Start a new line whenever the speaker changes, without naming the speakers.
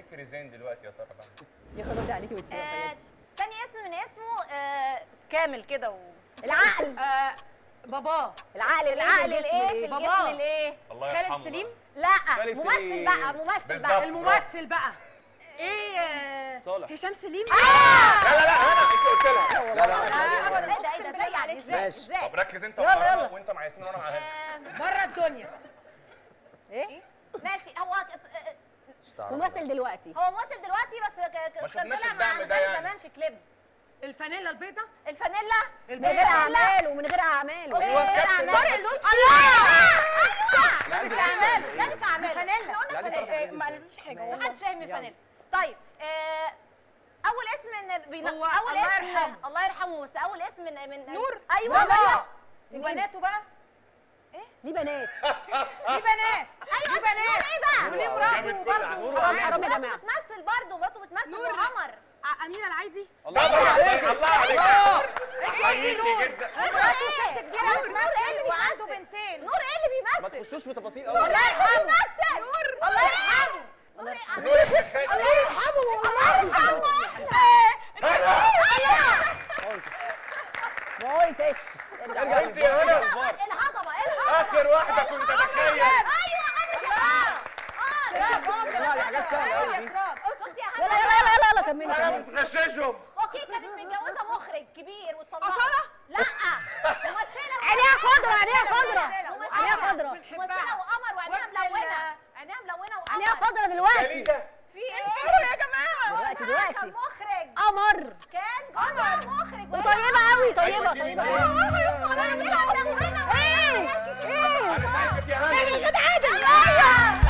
تفتكري زين دلوقتي يا ترى بقى
يخرج عليكي
آه،
بالتوفيق
تاني اسم من اسمه آه، كامل كده و...
العقل
آه باباه
العقل
العقل
الجسم
الايه في
بابا.
الجسم الايه
الله
خالد
يرحمه
سليم؟
بقى.
لا
خالد
ممثل
سليم.
بقى ممثل
بالظبط.
بقى
الممثل بقى ايه آه،
صالح.
هشام سليم
لا لا لا انا انت قلت لها
لا لا
لا
لا
ابدا ايه ده ايه ده ازاي يعني ازاي
ماشي.
ازاي
طب ركز انت
يلا،
مع
يلا.
رنا وانت مع ياسمين وانا مع هند
آه،
بره الدنيا
ايه
ماشي هو آه،
ممثل دلوقتي
هو ممثل دلوقتي بس ك- ك-
ما
كان
شفناش
طلع
الدعم
مع
ده
غير
يعني.
زمان في كليب
الفانيلا البيضاء
الفانيلا
من غير اعمال ومن غير اعمال
أوكي،
أيوة،
من غير
كابتن
أعمال.
بقى.
الله لا مش اعمال لا مش اعمال
فانيلا.
احنا قلنا
لا، دي
فانيلا
طرف
ما قالوليش حاجه
ماشي.
ما حدش فاهم الفانيلا طيب آه، اول اسم إن بينا...
هو
اول
الله
اسم
يرحمه.
الله يرحمه بس اول اسم من, من
نور.
ايوه
بابا.
ايوه
وبناته بقى
ليه بنات
دي بنات
ايوه
دي بنات
ايه بقى
وليه
جابت
مراته
كل
برضه
حرام
وعمر.
حرام يا
مراته
جماعه
بتمثل برضه مراته بتمثل
نور.
وعمر
ع- امينه العايدي
الله عليك الله عليك حقيقي جدا
مراته ست كبيره
نور ايه اللي
وعنده
بيمثل؟
بنتين
نور ايه اللي
ما
بيمثل
تخشوش في تفاصيل
الله
قوي
يرحمه بيمثل نور الله يرحمه نور إيه؟
نور ابن خالتي
الله يرحمه الله يرحمه
ما قلتش ارجع
ارجع
انت يا هنا
الهضبه ايه الهضبه
اخر واحده كنت اتخيل
ايوه الله اه
جماعة دي حاجات سهلة أوي دي.
شفتي يا
يلا
هنا
يلا يلا يلا كملي
انا
كملي
بتغششهم
اوكي كانت متجوزه مخرج كبير واتطلقت
أصالة؟
لا ممثله
عينيها خضرا عينيها خضرا
ممثلة.
عينيها خضرا
ممثله وقمر وعينيها
وابن
ملونه
ال-
عينيها ملونه
عينيها
وقمر
خضرا دلوقتي
جليده
في ايه
يا جماعه
دلوقتي
هو كان
دلوقتي
مخرج
قمر
كان قمر مخرج
وطيبه قوي طيبه
أيوة، دي
طيبه
مين؟
قوي
ايه ايه
انا شايفك يا هنا
عادل